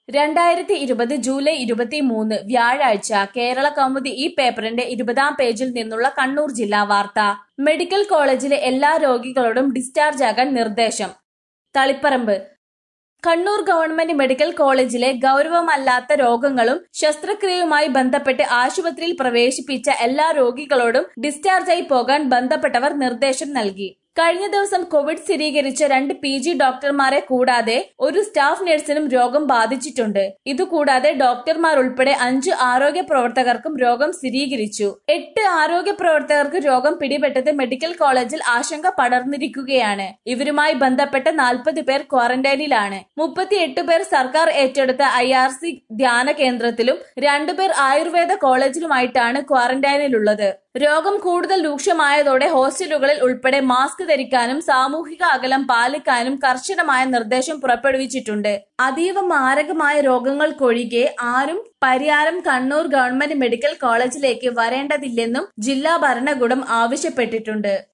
രണ്ടായിരത്തി ഇരുപത് ജൂലൈ ഇരുപത്തിമൂന്ന് വ്യാഴാഴ്ച കേരള കൗമുദി ഈ പേപ്പറിന്റെ ഇരുപതാം പേജിൽ നിന്നുള്ള കണ്ണൂർ ജില്ലാ വാർത്ത മെഡിക്കൽ കോളേജിലെ എല്ലാ രോഗികളോടും ഡിസ്ചാർജ് ആകാൻ നിർദ്ദേശം തളിപ്പറമ്പ് കണ്ണൂർ ഗവൺമെന്റ് മെഡിക്കൽ കോളേജിലെ ഗൗരവമല്ലാത്ത രോഗങ്ങളും ശസ്ത്രക്രിയയുമായി ബന്ധപ്പെട്ട് ആശുപത്രിയിൽ പ്രവേശിപ്പിച്ച എല്ലാ രോഗികളോടും ഡിസ്ചാർജായി പോകാൻ ബന്ധപ്പെട്ടവർ നിർദ്ദേശം നൽകി കഴിഞ്ഞ ദിവസം കോവിഡ് സ്ഥിരീകരിച്ച രണ്ട് പി ജി ഡോക്ടർമാരെ കൂടാതെ ഒരു സ്റ്റാഫ് നഴ്സിനും രോഗം ബാധിച്ചിട്ടുണ്ട് ഇതുകൂടാതെ ഡോക്ടർമാർ ഉൾപ്പെടെ അഞ്ച് ആരോഗ്യ പ്രവർത്തകർക്കും രോഗം സ്ഥിരീകരിച്ചു എട്ട് ആരോഗ്യ പ്രവർത്തകർക്ക് രോഗം പിടിപെട്ടത് മെഡിക്കൽ കോളേജിൽ ആശങ്ക പടർന്നിരിക്കുകയാണ് ഇവരുമായി ബന്ധപ്പെട്ട നാൽപ്പത് പേർ ക്വാറന്റൈനിലാണ് മുപ്പത്തിയെട്ട് പേർ സർക്കാർ ഏറ്റെടുത്ത ഐ ആർ സി ധ്യാന കേന്ദ്രത്തിലും രണ്ടുപേർ ആയുർവേദ കോളേജിലുമായിട്ടാണ് ക്വാറന്റൈനിലുള്ളത് രോഗം കൂടുതൽ രൂക്ഷമായതോടെ ഹോസ്റ്റലുകളിൽ ഉൾപ്പെടെ മാസ്ക് ധരിക്കാനും സാമൂഹിക അകലം പാലിക്കാനും കർശനമായ നിർദ്ദേശം പുറപ്പെടുവിച്ചിട്ടുണ്ട് അതീവ മാരകമായ രോഗങ്ങൾക്കൊഴികെ ആരും പരിയാരം കണ്ണൂർ ഗവൺമെന്റ് മെഡിക്കൽ കോളേജിലേക്ക് വരേണ്ടതില്ലെന്നും ജില്ലാ ഭരണകൂടം ആവശ്യപ്പെട്ടിട്ടുണ്ട്